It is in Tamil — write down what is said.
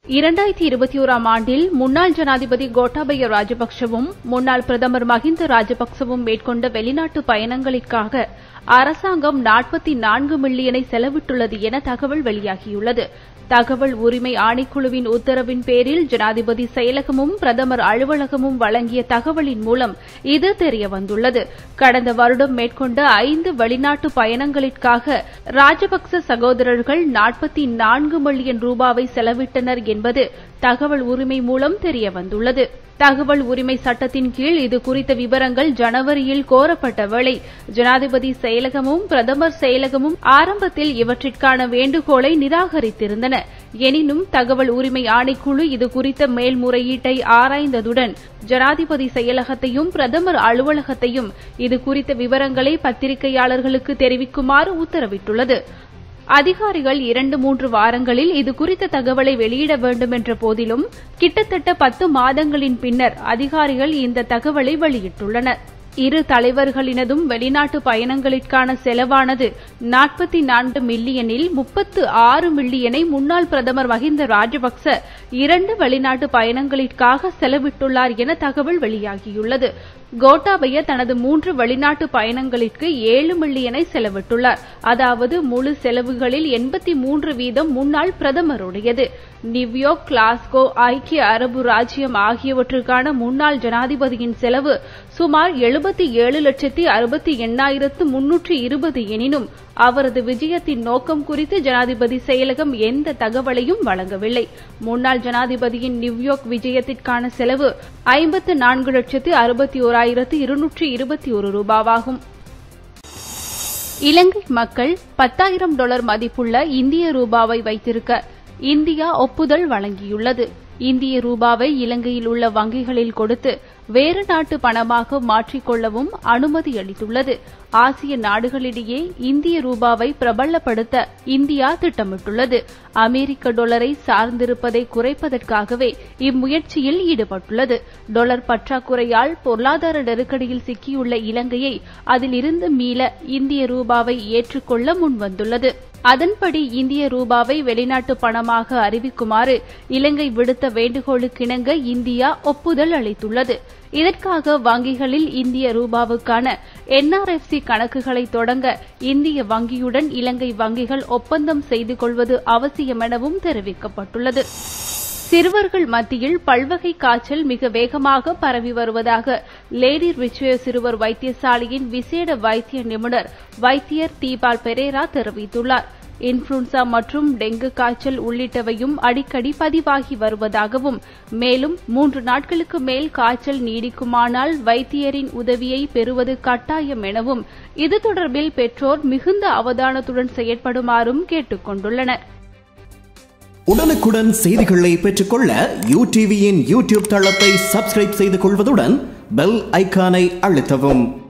இரண்டாயிரத்தி இருபத்தி ஓராம் ஆண்டில் முன்னாள் ஜனாதிபதி கோட்டாபய ராஜபக்சவும் முன்னாள் பிரதமர் மஹிந்த ராஜபக்சவும் மேற்கொண்ட வெளிநாட்டு பயணங்களுக்காக அரசாங்கம் நாற்பத்தி நான்கு மில்லியனை செலவிட்டுள்ளது என தகவல் வெளியாகியுள்ளது தகவல் உரிமை ஆணைக்குழுவின் உத்தரவின் பேரில் ஜனாதிபதி செயலகமும் பிரதமர் அலுவலகமும் வழங்கிய தகவலின் மூலம் இது தெரியவந்துள்ளது கடந்த வருடம் மேற்கொண்ட ஐந்து வெளிநாட்டு பயணங்களிற்காக ராஜபக்ச சகோதரர்கள் நாற்பத்தி நான்கு மில்லியன் ரூபாவை செலவிட்டனர் என்பது தகவல் உரிமை மூலம் தெரியவந்துள்ளது தகவல் உரிமை சட்டத்தின் கீழ் இது குறித்த விவரங்கள் ஜனவரியில் கோரப்பட்ட வேளை ஜனாதிபதி செயலகமும் பிரதமர் செயலகமும் ஆரம்பத்தில் இவற்றிற்கான வேண்டுகோளை நிராகரித்திருந்தன எனினும் தகவல் உரிமை ஆணைக்குழு இது குறித்த மேல்முறையீட்டை ஆராய்ந்ததுடன் ஜனாதிபதி செயலகத்தையும் பிரதமர் அலுவலகத்தையும் இது குறித்த விவரங்களை பத்திரிகையாளர்களுக்கு தெரிவிக்குமாறு உத்தரவிட்டுள்ளது அதிகாரிகள் இரண்டு மூன்று வாரங்களில் இது குறித்த தகவலை வெளியிட வேண்டும் என்ற போதிலும் கிட்டத்தட்ட பத்து மாதங்களின் பின்னர் அதிகாரிகள் இந்த தகவலை வெளியிட்டுள்ளனர் இரு தலைவர்களினதும் வெளிநாட்டு பயணங்களிற்கான செலவானது நாற்பத்தி நான்கு மில்லியனில் முப்பத்து ஆறு மில்லியனை முன்னாள் பிரதமர் மஹிந்த ராஜபக்ச இரண்டு வெளிநாட்டு பயணங்களிற்காக செலவிட்டுள்ளார் என தகவல் வெளியாகியுள்ளது கோட்டாபய தனது மூன்று வெளிநாட்டு பயணங்களிற்கு ஏழு மில்லியனை செலவிட்டுள்ளார் அதாவது முழு செலவுகளில் எண்பத்தி மூன்று வீதம் முன்னாள் பிரதமருடையது நியூயார்க் கிளாஸ்கோ ஐக்கிய அரபு ராஜ்யம் ஆகியவற்றுக்கான முன்னாள் ஜனாதிபதியின் செலவு சுமார் எழுபத்தி ஏழு லட்சத்தி அறுபத்தி எண்ணாயிரத்து முன்னூற்றி இருபது எனினும் அவரது விஜயத்தின் நோக்கம் குறித்து ஜனாதிபதி செயலகம் எந்த தகவலையும் வழங்கவில்லை முன்னாள் ஜனாதிபதியின் நியூயார்க் விஜயத்திற்கான செலவு ஐம்பத்து நான்கு லட்சத்து அறுபத்தி ஓராயிரத்து இருநூற்றி இருபத்தி ஒரு ரூபாவாகும் இலங்கை மக்கள் பத்தாயிரம் டாலர் மதிப்புள்ள இந்திய ரூபாவை வைத்திருக்க இந்தியா ஒப்புதல் வழங்கியுள்ளது இந்திய ரூபாவை இலங்கையில் உள்ள வங்கிகளில் கொடுத்து வேறு நாட்டு பணமாக மாற்றிக்கொள்ளவும் அனுமதி அளித்துள்ளது ஆசிய நாடுகளிடையே இந்திய ரூபாவை பிரபலப்படுத்த இந்தியா திட்டமிட்டுள்ளது அமெரிக்க டாலரை சார்ந்திருப்பதை குறைப்பதற்காகவே இம்முயற்சியில் ஈடுபட்டுள்ளது டாலர் பற்றாக்குறையால் பொருளாதார நெருக்கடியில் சிக்கியுள்ள இலங்கையை அதிலிருந்து மீள இந்திய ரூபாவை ஏற்றுக்கொள்ள முன்வந்துள்ளது அதன்படி இந்திய ரூபாவை வெளிநாட்டு பணமாக அறிவிக்குமாறு இலங்கை விடுத்த வேண்டுகோளுக்கிணங்க இந்தியா ஒப்புதல் அளித்துள்ளது இதற்காக வங்கிகளில் இந்திய ரூபாவுக்கான என்ஆர்எஃப்சி கணக்குகளை தொடங்க இந்திய வங்கியுடன் இலங்கை வங்கிகள் ஒப்பந்தம் செய்து கொள்வது அவசியம் எனவும் தெரிவிக்கப்பட்டுள்ளது சிறுவர்கள் மத்தியில் பல்வகை காய்ச்சல் மிக வேகமாக பரவி வருவதாக லேடி ரிச்சுவ சிறுவர் வைத்தியசாலையின் விசேட வைத்திய நிபுணர் வைத்தியர் தீபால் பெரேரா தெரிவித்துள்ளார் இன்ஃபுளுன்சா மற்றும் டெங்கு காய்ச்சல் உள்ளிட்டவையும் அடிக்கடி பதிவாகி வருவதாகவும் மேலும் மூன்று நாட்களுக்கு மேல் காய்ச்சல் நீடிக்குமானால் வைத்தியரின் உதவியை பெறுவது கட்டாயம் எனவும் இது தொடர்பில் பெற்றோர் மிகுந்த அவதானத்துடன் செயற்படுமாறும் கேட்டுக் கொண்டுள்ளனர் உடனுக்குடன் செய்திகளை பெற்றுக்கொள்ள யூ டிவியின் யூடியூப் தளத்தை சப்ஸ்கிரைப் செய்து கொள்வதுடன் பெல் ஐக்கானை அழுத்தவும்